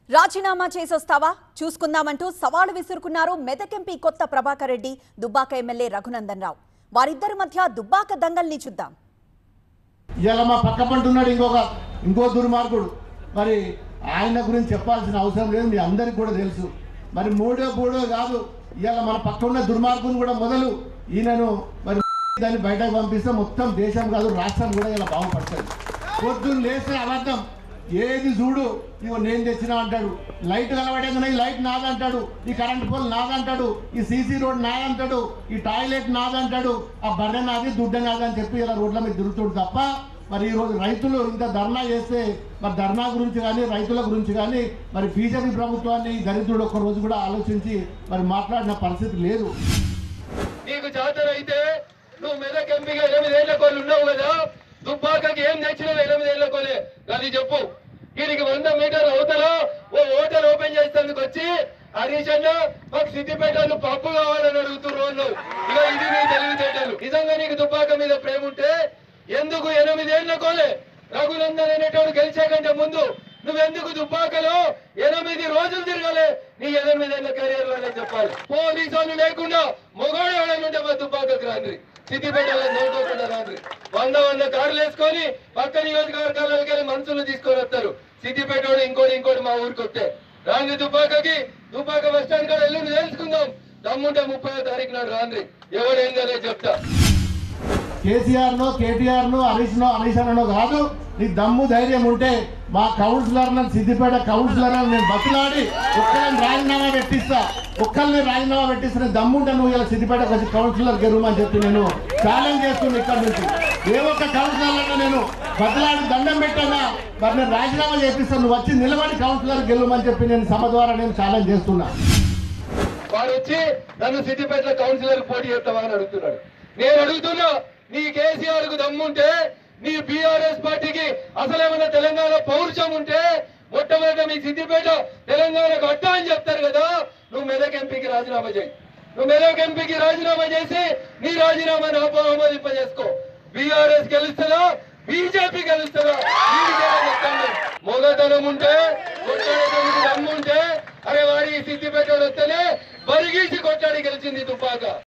రాజీనామా చేసొస్తావా చూసుకుందామంటూ సవాలు విసురుకున్నారు Medak MP Kotha Prabhakar Reddy Dubbaka MLA Raghunandan Rao వారిద్దరి మధ్య దుబ్బాక దంగల్ని చూద్దాం ఇవాళ మా పక్క పంట ఉన్నాడు ఇంకొక ఇంకో దుర్మార్గుడు మరి ఆయన గురించి చెప్పాల్సిన అవసరం లేదు మీ అందరికి కూడా తెలుసు మరి మూడో మూడో కాదు ఇవాళ మన పక్క ఉన్న దుర్మార్గుని కూడా మొదలు ఈయనను మరి దాన్ని బయటకు పంపిస్తే మొత్తం దేశం కాదు రాష్ట్రం కూడా ఇలా బాగుపడుతుంది పొద్దున్న లేస్తే అబద్ధం ఏది చూడు ఇగో నేను తెచ్చినా అంటాడు లైట్ కలవడంగానే ఈ లైట్ నాదంటాడు ఈ కరెంట్ పోల్ నాదంటాడు ఈ సీసీ రోడ్ నాదంటాడు ఈ టాయిలెట్ నాదంటాడు ఆ బర్రె నాది దుడ్డ నాది అని చెప్పి ఇలా రోడ్ల మీద తిరుగుతాడు తప్ప మరి ఈ రోజు రైతులు ఇంత ధర్నా చేస్తే మరి ధర్నా గురించి కానీ రైతుల గురించి కానీ మరి బీజేపీ ప్రభుత్వాన్ని ఈ దరిద్రుడు ఒక్క రోజు కూడా ఆలోచించి మరి మాట్లాడిన పరిస్థితి లేదు నీకు జాతరైతే నువ్వు మెదక్ ఎంపీగా ఎనిమిదేళ్ల కోళ్ళు ఉన్నావు కదా దుబ్బాకకి ఏం తెచ్చినావు ఎనిమిదేళ్ల కోలే అది చెప్పు దీనికి వంద మీటర్ అవతల ఓ హోటల్ ఓపెన్ చేసేందుకు వచ్చి హరీష్ అన్న మాకు సిద్దిపేటలు పప్పు కావాలని అడుగుతున్నారు వాళ్ళు ఇక ఇది నీ తెలివితేటలు నిజంగా నీకు దుబ్బాక మీద ప్రేమ ఉంటే ఎందుకు ఎనిమిదేళ్ల కోలే రఘునందన్ అనేటోడు గెలిచే కంటే ముందు నువ్వెందుకు దుబ్బాకలో ఎనిమిది రోజులు తిరగలే నీ ఎనిమిదేళ్ల కెరీర్ లోనే చెప్పాలి పోలీసులు లేకుండా మొగాడు ఎవరైనా ఉంటే మా దుబ్బాకకు రాండ్రి సిద్దిపేటలో నోటుకుండా రాండ్రి వంద వంద కార్లు వేసుకొని పక్క నియోజకవర్గాలకు వెళ్ళి మనుషులు తీసుకొని వస్తారు సిద్దిపేట వాడు ఇంకోటి ఇంకోటి మా ఊరికి వస్తే రాండ్రి దుబ్బాకకి దుబ్బాక బస్ స్టాండ్ కాడ ఎల్లుండి తెలుసుకుందాం దమ్ముంటే ముప్పై తారీఖు నాడు రాండ్రి ఎవడేందనే చెప్తా KCR no KTR no Harish no Harish అన్ననో కాదు నీ దమ్ము ధైర్యం ఉంటే మా కౌన్సిలర్ సిద్దిపేట కౌన్సిలర్ నేను బతులాడి ఒక్కరిని రాజీనామా పెట్టిస్తా ఒక్కరిని రాజీనామా పెట్టిస్తే దమ్ము ఉంటే నువ్వు ఇలా సిద్దిపేట వచ్చి కౌన్సిలర్ గెలుమని చెప్పి నేను ఛాలెంజ్ చేస్తున్నా ఇక్కడ నుంచి ఏ ఒక్క కౌన్సిలర్ నేను బతులాడి దండం పెట్టానా మరి నేను రాజీనామా చేపిస్తాను నువ్వు వచ్చి నిలబడి కౌన్సిలర్ గెలుమని చెప్పి నేను సభ ద్వారా నేను ఛాలెంజ్ చేస్తున్నా వాడు వచ్చి నన్ను సిద్దిపేట కౌన్సిలర్ పోటీ చేస్తావా అని అడుగుతున్నాడు నేను అడుగుతున్నా నీ కేసీఆర్ కు దమ్ముంటే నీ బీఆర్ఎస్ పార్టీకి అసలు ఏమైనా తెలంగాణ పౌరుషం ఉంటే మొట్టమొదట మీ సిద్దిపేట తెలంగాణకు అడ్డా అని చెప్తారు కదా నువ్వు మెదక్ ఎంపీకి రాజీనామా చేయి నువ్వు మెదక్ ఎంపీకి రాజీనామా చేసి నీ రాజీనామాను ఆప- ఆమోదింపజేసుకో బీఆర్ఎస్ గెలుస్తుందా బీజేపీ గెలుస్తుందా నీకేమైనా చెప్తాను. మొగతనం ఉంటే కొట్టాడేటందుకు దమ్ము ఉంటే అరే వాడి సిద్దిపేట వస్తేనే బరిగీసి కొట్టాడి గెలిచింది తుపాక